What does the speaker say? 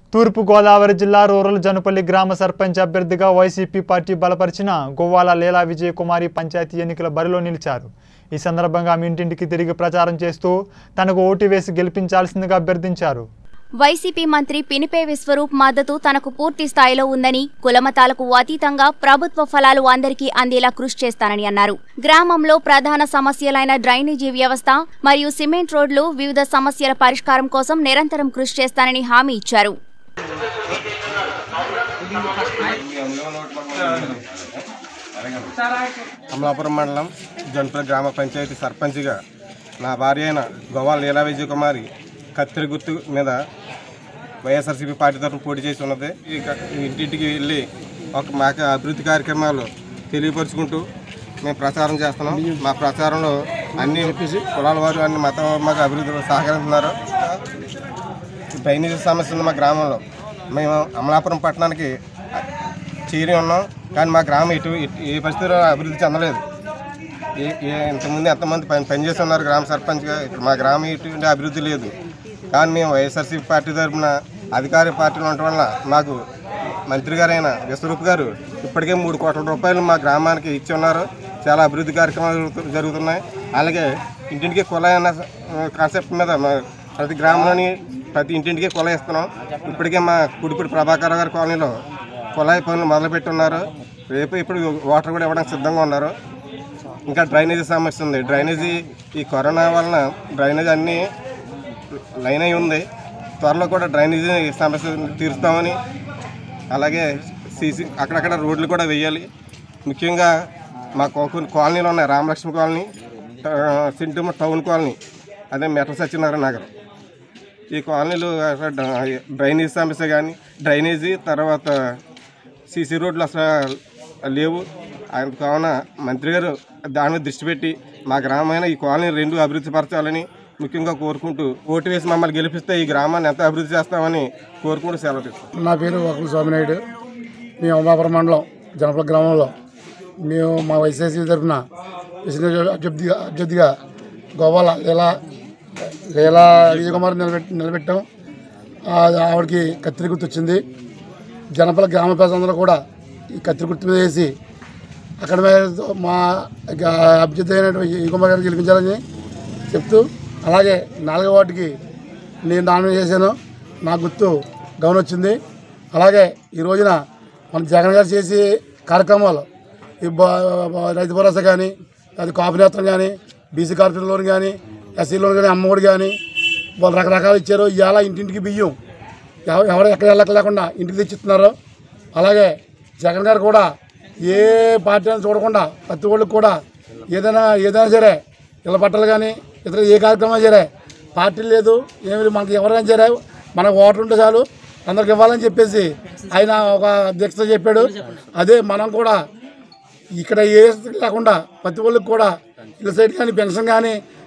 తూర్పు గోదావరి జిల్లా రూరల్ జనుపల్లి గ్రామ సర్పంచ్ అభ్యర్థిగా వైసీపీ పార్టీ బలపరిచిన గోవాల లీలా విజయకుమారి పంచాయతీ ఎన్నికల బరిలో నిలిచారు ఈ సందర్భంగా ఆమె ఇంటింటికి తిరిగి ప్రచారం చేస్తూ తనకు ఓటు వేసి గెలిపించాల్సిందిగా అభ్యర్థించారు వైసీపీ మంత్రి పినిపే విశ్వరూప్ మద్దతు తనకు పూర్తి స్థాయిలో ఉందని కులమతాలకు అతీతంగా ప్రభుత్వ ఫలాలు అందరికీ అందేలా కృషి చేస్తానని అన్నారు గ్రామంలో ప్రధాన సమస్యలైన డ్రైనేజీ వ్యవస్థ మరియు సిమెంట్ రోడ్లు వివిధ సమస్యల పరిష్కారం కోసం నిరంతరం కృషి చేస్తానని హామీ ఇచ్చారు అమలాపురం మండలం జొన్పల్లి గ్రామ పంచాయతీ సర్పంచ్గా నా భార్య అయిన గోవాల లీలా విజయకుమారి కత్తిరి గుర్తు మీద వైఎస్ఆర్సీపీ పార్టీ తరఫున పోటీ చేసి ఉన్నది ఇక ఇంటింటికి వెళ్ళి ఒక మాకు అభివృద్ధి కార్యక్రమాలు తెలియపరుచుకుంటూ మేము ప్రచారం చేస్తున్నాం మా ప్రచారంలో అన్ని కులాల వారు అన్ని మతం మాకు అభివృద్ధి సహకరిస్తున్నారు డ్రైనేజీ సమస్య ఉంది మా గ్రామంలో మేము అమలాపురం పట్టణానికి చేరి ఉన్నాం కానీ మా గ్రామం ఇటు ఇటు- ఏ పరిస్థితిలో అభివృద్ధి చెందలేదు ఏ ఏ ఇంతకుముందు ఎంతమంది పని పనిచేసి ఉన్నారు గ్రామ సర్పంచ్గా ఇక్కడ మా గ్రామం ఇటువంటి అభివృద్ధి లేదు కానీ మేము వైఎస్ఆర్సీ పార్టీ తరఫున అధికార పార్టీలో ఉండటం వల్ల మాకు మంత్రి గారైన విశ్వరూప్ గారు ఇప్పటికే మూడు కోట్ల రూపాయలు మా గ్రామానికి ఇచ్చి ఉన్నారు చాలా అభివృద్ధి కార్యక్రమాలు జరుగుతు- జరుగుతున్నాయి అలాగే ఇంటింటికి కుళాయి అన్న కాన్సెప్ట్ మీద మా ప్రతి గ్రామంలోని ప్రతి ఇంటింటికి కుళాయి ఇస్తున్నాం ఇప్పటికే మా కుడిపూడి ప్రభాకర్ గారి కాలనీలో కుళాయి పనులు మొదలుపెట్టి ఉన్నారు రేపు ఇప్పుడు వాటర్ కూడా ఇవ్వడానికి సిద్ధంగా ఉన్నారు ఇంకా డ్రైనేజీ సమస్య ఉంది డ్రైనేజీ ఈ కరోనా వలన డ్రైనేజీ అన్నీ లైన్ అయి ఉంది త్వరలో కూడా డ్రైనేజీ సమస్య తీరుస్తామని అలాగే సీసీ అక్కడక్కడ రోడ్లు కూడా వేయాలి ముఖ్యంగా మా కొన్ని కాలనీలు ఉన్నాయి రామలక్ష్మి కాలనీ ట- సింటూమ టౌన్ కాలనీ అదే మెట్ల సత్యనారాయణ నగర్ ఈ కాలనీలు అసలు డ్ర- డ్రైనేజ్ సమస్య కానీ డ్రైనేజీ తర్వాత సీసీ రోడ్లు అసలు లేవు ఆయన కావున మంత్రి గారు దాని మీద దృష్టి పెట్టి మా గ్రామమైన ఈ కాలనీ రెండు అభివృద్ధి పరచాలని ముఖ్యంగా కోరుకుంటూ ఓటు వేసి మమ్మల్ని గెలిపిస్తే ఈ గ్రామాన్ని ఎంత అభివృద్ధి చేస్తామని కోరుకుంటూ సెలవు తీసుకుంటాం నా పేరు వకుల స్వామినాయుడు మేము అమలాపురం మండలం జనపల గ్రామంలో మేము మా వైఎస్ఆర్సీ తరఫున ప్రెసిడెంట్ అభ్యర్థిగా అభ్యర్థిగా గోవాల లీలా లీలా విజయకుమార్ నిలబెట్టి నిలబెట్టాం ఆ- ఆవిడకి కత్తిరి గుర్తు వచ్చింది జనపల గ్రామ ప్రజలందరూ కూడా ఈ కత్తిరి గుర్తు మీద వేసి అక్కడ మీద మా గ- అభ్యర్థి అయినటువంటి విజయకుమార్ గారిని గెలిపించాలని చెప్తూ అలాగే నాలుగో వాటికి నేను నామినేట్ చేశాను నా గుర్తు గమనం వచ్చింది అలాగే ఈ రోజున మన జగన్ గారు చేసే కార్యక్రమాలు ఈ బ- బ- రైతు భరోసా కానీ అది కాపు నేత్రం కానీ బీసీ కార్పొరేట్ లోన్ కానీ ఎస్సీ లోన్ కానీ అమ్మఒడి కానీ వాళ్ళు రకరకాలు ఇచ్చారు ఇవాళ ఇంటింటికి బియ్యం ఎవ- ఎవరు ఎక్కడ వెళ్ళక లేకుండా ఇంటికి తెచ్చిస్తున్నారు అలాగే జగన్ గారు కూడా ఏ పార్టీ అని చూడకుండా ప్రతి ఒళ్ళకి కూడా ఏదైనా ఏదైనా సరే ఇళ్ళ బట్టలు కానీ ఇతర ఏ కార్యక్రమం సరే పార్టీ లేదు ఏమి లేదు, మనకి ఎవరైనా సరే మనకు ఓటర్ ఉంటే చాలు అందరికి ఇవ్వాలని చెప్పేసి ఆయన ఒక దీక్ష చెప్పాడు అదే మనం కూడా ఇక్కడ ఏ లేకుండా ప్రతి ఒళ్ళకి కూడా ఇళ్ళ సైడ్ కానీ పెన్షన్ కానీ